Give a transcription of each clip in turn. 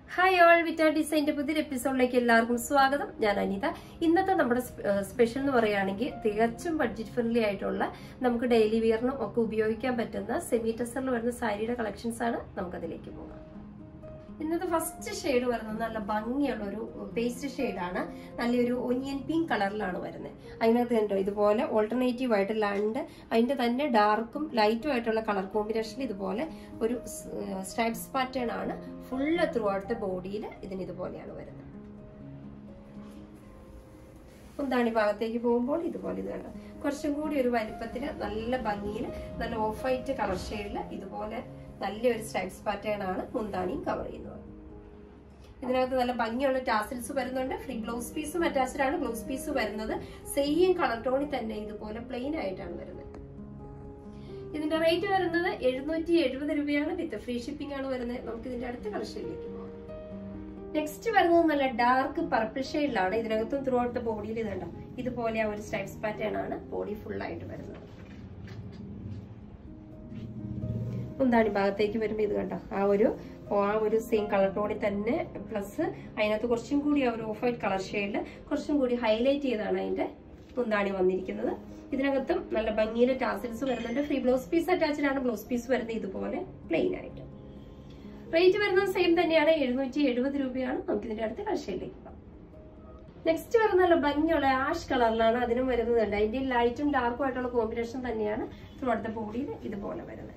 hi all വിറ്റ ഡിസൈൻ്റെ പുതിയൊരു എപ്പിസോഡിലേക്ക് എല്ലാവർക്കും സ്വാഗതം ഞാൻ അനിത ഇന്നത്തെ നമ്മുടെ സ്പെഷ്യൽ എന്ന് പറയുകയാണെങ്കിൽ തികച്ചും ബഡ്ജറ്റ് ഫ്രണ്ട്ലി ആയിട്ടുള്ള നമുക്ക് ഡെയിലി വിയറിനും ഒക്കെ ഉപയോഗിക്കാൻ പറ്റുന്ന സെമി ടെസറിൽ വരുന്ന സാരിയുടെ കളക്ഷൻസ് ആണ് നമുക്കതിലേക്ക് പോകാം ഇന്നത്തെ ഫസ്റ്റ് ഷെയ്ഡ് വരുന്നത് നല്ല ഭംഗിയുള്ള ഒരു പേസ്റ്റ് ഷെയ്ഡാണ് നല്ലൊരു ഒനിയൻ പിങ്ക് കളറിലാണ് വരുന്നത് അതിനകത്ത് കണ്ടോ ഇതുപോലെ ഓൾട്ടർനേറ്റീവ് ആയിട്ട് രണ്ട് അതിന്റെ തന്നെ ഡാർക്കും ലൈറ്റും ആയിട്ടുള്ള കളർ കോമ്പിനേഷൻ ഇതുപോലെ ഒരു സ്ട്രൈപ്സ് പാറ്റേൺ ആണ് ഫുള്ള് ത്രൂ ഔട്ട് ബോഡിയിൽ ഇതിന് ഇതുപോലെയാണ് വരുന്നത് കുന്താണി ഭാഗത്തേക്ക് പോകുമ്പോൾ ഇതുപോലെ ഇത് കണ്ടോ കുറച്ചും കൂടി ഒരു വലിപ്പത്തിന് നല്ല ഭംഗിയിൽ നല്ല ഓഫ് വൈറ്റ് കളർ ഷെയ്ഡിൽ ഇതുപോലെ നല്ലൊരു സ്ട്രൈപ്സ് പാറ്റേൺ ആണ് മുന്താണിയും കവർ ചെയ്യുന്നത് ഇതിനകത്ത് നല്ല ഭംഗിയുള്ള ടാസിൽസ് വരുന്നുണ്ട് ഫ്രീ ബ്ലൗസ് പീസും അറ്റാച്ച്ഡ് ആണ് ബ്ലൗസ് പീസ് വരുന്നത് സെയിം കളർ ടോണിൽ തന്നെ ഇതുപോലെ പ്ലെയിൻ ആയിട്ടാണ് വരുന്നത് ഇതിന്റെ റേറ്റ് വരുന്നത് എഴുന്നൂറ്റി എഴുപത് രൂപയാണ് വിത്ത് ഫ്രീ ഷിപ്പിംഗ് ആണ് വരുന്നത് നമുക്ക് ഇതിന്റെ അടുത്ത കളക്ഷനിലേക്ക് പോകാം നെക്സ്റ്റ് വരുന്നത് നല്ല ഡാർക്ക് പർപ്പിൾ ഷെയ്ഡിലാണ് ഇതിനകത്തും ത്രൂ ഔട്ട് ദ ബോഡിയിൽ ഇതുണ്ട് ഇതുപോലെ ആ ഒരു സ്ട്രൈപ്സ് പാറ്റേൺ ആണ് ബോഡി ഫുൾ ആയിട്ട് വരുന്നത് മുന്താണി ഭാഗത്തേക്ക് വരുമ്പോൾ ഇത് കണ്ടോ ആ ഒരു ആ ഒരു സെയിം കളർ ടോണിൽ തന്നെ പ്ലസ് അതിനകത്ത് കുറച്ചും കൂടി ആ ഒരു ഓഫ് വൈറ്റ് കളർ ഷെയ്ഡിൽ കുറച്ചും കൂടി ഹൈലൈറ്റ് ചെയ്താണ് അതിന്റെ മുന്താണി വന്നിരിക്കുന്നത് ഇതിനകത്തും നല്ല ഭംഗിയിലെ ടാസിൽസ് വരുന്നുണ്ട് ഫ്രീ ബ്ലൗസ് പീസ് അറ്റാച്ച്ഡ് ആണ് ബ്ലൗസ് പീസ് വരുന്നത് ഇതുപോലെ പ്ലെയിൻ ആയിട്ട് റേറ്റ് വരുന്നത് സെയിം തന്നെയാണ് എഴുന്നൂറ്റി എഴുപത് രൂപയാണ് നമുക്ക് ഇതിന്റെ അടുത്ത കളക്ഷനിലേക്ക് പോകാം നെക്സ്റ്റ് വരുന്ന നല്ല ഭംഗിയുള്ള ആഷ് കളറിലാണ് അതിനും വരുന്നത് അതിന്റെ ലൈറ്റും ഡാർക്കും ആയിട്ടുള്ള കോമ്പിനേഷൻ തന്നെയാണ് ത്രൂ അടുത്ത ബോഡിയിൽ ഇതുപോലെ വരുന്നത്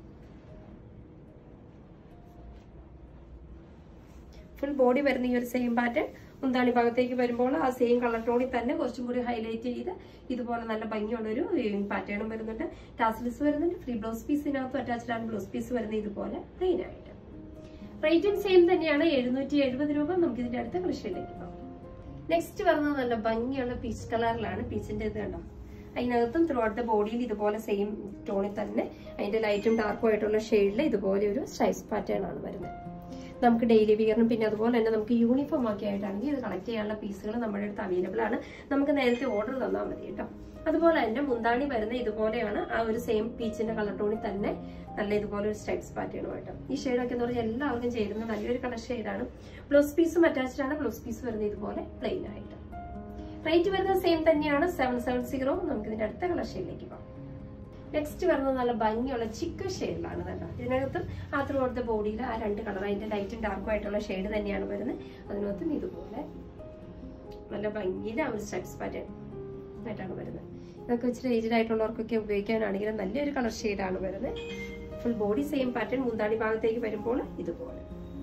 ഫുൾ ബോഡി വരുന്ന ഈ ഒരു സെയിം പാറ്റേൺ മുന്താണി ഭാഗത്തേക്ക് വരുമ്പോൾ ആ സെയിം കളർ ടോണിൽ തന്നെ കുറച്ചും കൂടി ഹൈലൈറ്റ് ചെയ്ത് ഇതുപോലെ നല്ല ഭംഗിയുള്ള ഒരു പാറ്റേണും വരുന്നുണ്ട് ടാസിൽസ് വരുന്നുണ്ട് ഫ്രീ ബ്ലൗസ് പീസിനകത്തും അറ്റാച്ച്ഡ് ആണ് ബ്ലൗസ് പീസ് വരുന്നത് ഇതുപോലെ പ്ലെയിൻ ആയിട്ട് റേറ്റും സെയിം തന്നെയാണ് എഴുന്നൂറ്റി എഴുപത് രൂപ നമുക്ക് ഇതിന്റെ അടുത്ത കളക്ഷനിലേക്ക് പോകാം നെക്സ്റ്റ് വരുന്നത് നല്ല ഭംഗിയുള്ള പീച്ച് കളറിലാണ് പീച്ചിന്റെ ഇത് കണ്ടോ അതിനകത്തും ത്രൂ ഔട്ട് ദ ബോഡിയിൽ ഇതുപോലെ സെയിം ടോണിൽ തന്നെ അതിന്റെ ലൈറ്റും ഡാർക്കും ആയിട്ടുള്ള ഷെയ്ഡിൽ ഇതുപോലെ ഒരു സ്ട്രൈസ് പാറ്റേൺ ആണ് വരുന്നത് നമുക്ക് ഡെയിലി വിയറിനും പിന്നെ അതുപോലെ തന്നെ നമുക്ക് യൂണിഫോം ഒക്കെ ആയിട്ടാണെങ്കിൽ ഇത് കളക്ട് ചെയ്യാനുള്ള പീസുകൾ നമ്മുടെ അടുത്ത് അവൈലബിൾ ആണ് നമുക്ക് നേരത്തെ ഓർഡർ തന്നാൽ മതി കേട്ടോ അതുപോലെ തന്നെ മുന്താണി വരുന്ന ഇതുപോലെയാണ് ആ ഒരു സെയിം പീച്ചിന്റെ കളർ ടോണിൽ തന്നെ നല്ല ഇതുപോലെ ഒരു സ്ട്രൈപ്സ് പാറ്റേണുമായിട്ട് ഈ ഷെയ്ഡൊക്കെ എന്ന് പറഞ്ഞാൽ എല്ലാവർക്കും ചേരുന്ന നല്ലൊരു കളർ ഷെയ്ഡാണ് ബ്ലൗസ് പീസും അറ്റാച്ച്ഡ് ആണ് ബ്ലൗസ് പീസ് വരുന്നത് ഇതുപോലെ പ്ലെയിൻ ആയിട്ട് റേറ്റ് വരുന്നത് സെയിം തന്നെയാണ് സെവൻ സെവൻ സീറോ നമുക്ക് ഇതിന്റെ അടുത്ത കളർ ഷെയ്ഡിലേക്ക് പോകാം നെക്സ്റ്റ് വരുന്നത് നല്ല ഭംഗിയുള്ള ചിക്കൻ ഷെയ്ഡിലാണ് കേട്ടോ ഇതിനകത്തും ആ ത്രൂ ഔട്ട് ദ ബോഡിയിൽ ആ രണ്ട് കളർ അതിന്റെ ലൈറ്റും ഡാർക്കും ആയിട്ടുള്ള ഷെയ്ഡ് തന്നെയാണ് വരുന്നത് അതിനകത്തും ഇതുപോലെ നല്ല ഭംഗിയിൽ ആ ഒരു സ്ട്രൈപ്സ് പാറ്റേൺ ആയിട്ടാണ് വരുന്നത് ഇതൊക്കെ ഇച്ചിരി ഏജ്ഡ് ആയിട്ടുള്ളവർക്കൊക്കെ ഉപയോഗിക്കാനാണെങ്കിലും നല്ലൊരു കളർ ഷെയ്ഡാണ് വരുന്നത് ഫുൾ ബോഡി സെയിം പാറ്റേൺ മുന്താണി ഭാഗത്തേക്ക് വരുമ്പോൾ ഇതുപോലെ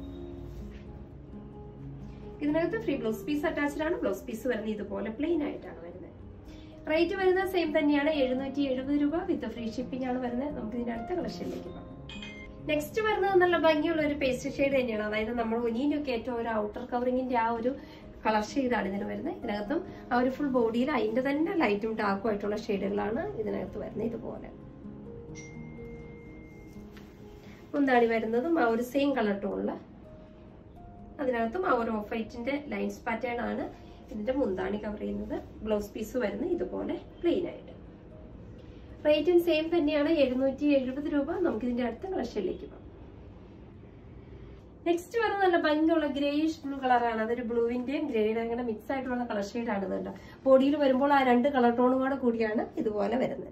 ഇതിനകത്ത് ഫ്രീ ബ്ലൗസ് പീസ് അറ്റാച്ച്ഡ് ആണ് ബ്ലൗസ് പീസ് വരുന്നത് ഇതുപോലെ പ്ലെയിൻ ആയിട്ടാണ് വരുന്നത് റേറ്റ് വരുന്നത് സെയിം തന്നെയാണ് എഴുന്നൂറ്റി എഴുപത് രൂപ വിത്ത് ഫ്രീ ഷിപ്പിംഗ് ആണ് വരുന്നത് നമുക്ക് ഇതിന്റെ അടുത്ത കളക്ഷനിലേക്ക് പോകാം നെക്സ്റ്റ് വരുന്നത് നല്ല ഭംഗിയുള്ള ഒരു പേസ്റ്റ് ഷെയ്ഡ് തന്നെയാണ് അതായത് നമ്മൾ ഒനിയിലൊക്കെ ഏറ്റവും ഒരു ഔട്ടർ കവറിങ്ങിന്റെ ആ ഒരു കളർ ഷെയ്ഡാണ് ഇതിന് വരുന്നത് ഇതിനകത്തും ആ ഒരു ഫുൾ ബോഡിയിൽ അതിന്റെ തന്നെ ലൈറ്റും ഡാർക്കും ആയിട്ടുള്ള ഷെയ്ഡുകളാണ് ഇതിനകത്ത് വരുന്നത് ഇതുപോലെ മുന്താണി വരുന്നതും ആ ഒരു സെയിം കളർ ടോണില് അതിനകത്തും ആ ഒരു ഓഫ് വൈറ്റിന്റെ ലൈൻസ് പാറ്റേൺ ആണ് ഇതിന്റെ മുന്താണി കവർ ചെയ്യുന്നത് ബ്ലൗസ് പീസ് വരുന്നത് ഇതുപോലെ പ്ലെയിൻ ആയിട്ട് റേറ്റും സെയിം തന്നെയാണ് എഴുന്നൂറ്റി എഴുപത് രൂപ നമുക്ക് ഇതിന്റെ അടുത്ത കളക്ഷനിലേക്ക് പോകാം നെക്സ്റ്റ് വരുന്നത് നല്ല ഭംഗിയുള്ള ഗ്രേയിഷ് ബ്ലൂ കളറാണ് അതൊരു ബ്ലൂവിന്റെയും ഗ്രേയുടെ അങ്ങനെ മിക്സ് ആയിട്ടുള്ള കളർ ഷെയ്ഡാണ് ഇതുണ്ട് ബോഡിയിൽ വരുമ്പോൾ ആ രണ്ട് കളർ ടോണും കൂടെ കൂടിയാണ് ഇതുപോലെ വരുന്നത്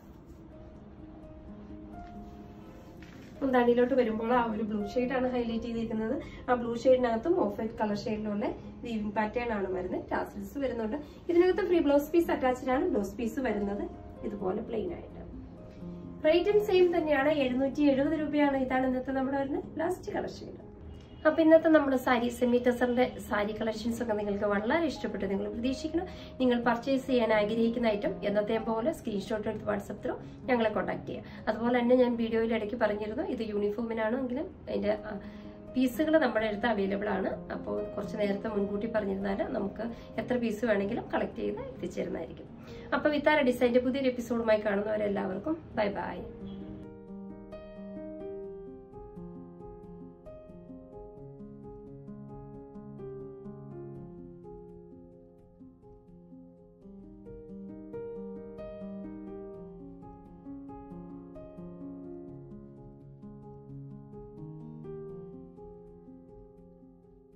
മുന്താണിയിലോട്ട് വരുമ്പോൾ ആ ഒരു ബ്ലൂ ആണ് ഹൈലൈറ്റ് ചെയ്തിരിക്കുന്നത് ആ ബ്ലൂ ഷെയ്ഡിനകത്തും ഓഫ് വൈറ്റ് കളർ ഷെയ്ഡിലുള്ള വീവിംഗ് പാറ്റേൺ ആണ് വരുന്നത് ടാസിൽസ് വരുന്നുണ്ട് ഇതിനകത്ത് ഫ്രീ ബ്ലൗസ് പീസ് അറ്റാച്ച്ഡ് ആണ് ബ്ലൗസ് പീസ് വരുന്നത് ഇതുപോലെ പ്ലെയിൻ ആയിട്ട് റേറ്റും സെയിം തന്നെയാണ് എഴുന്നൂറ്റി എഴുപത് രൂപയാണ് ഇതാണ് ഇന്നത്തെ നമ്മുടെ വരുന്ന ലാസ്റ്റ് കളർ ഷെയ്ഡ് അപ്പൊ ഇന്നത്തെ നമ്മുടെ സാരി സെമി ടെസറിന്റെ സാരി കളക്ഷൻസ് ഒക്കെ നിങ്ങൾക്ക് വളരെ ഇഷ്ടപ്പെട്ടു നിങ്ങൾ പ്രതീക്ഷിക്കണം നിങ്ങൾ പർച്ചേസ് ചെയ്യാൻ ആഗ്രഹിക്കുന്ന ഐറ്റം എന്നത്തെ പോലെ സ്ക്രീൻഷോട്ട് എടുത്ത് വാട്സപ്പ് ത്രൂ ഞങ്ങളെ കോൺടാക്ട് ചെയ്യുക അതുപോലെ തന്നെ ഞാൻ വീഡിയോയിൽ ഇടയ്ക്ക് പറഞ്ഞിരുന്നു ഇത് യൂണിഫോമിനാണെങ്കിലും അതിന്റെ പീസുകൾ നമ്മുടെ അടുത്ത് അവൈലബിൾ ആണ് അപ്പോൾ കുറച്ച് നേരത്തെ മുൻകൂട്ടി പറഞ്ഞിരുന്നാൽ നമുക്ക് എത്ര പീസ് വേണമെങ്കിലും കളക്ട് ചെയ്ത് എത്തിച്ചേരുന്നതായിരിക്കും അപ്പോൾ വിത്താര ഡിസൈൻ്റെ പുതിയൊരു എപ്പിസോഡുമായി കാണുന്നവരെല്ലാവർക്കും ബൈ ബൈ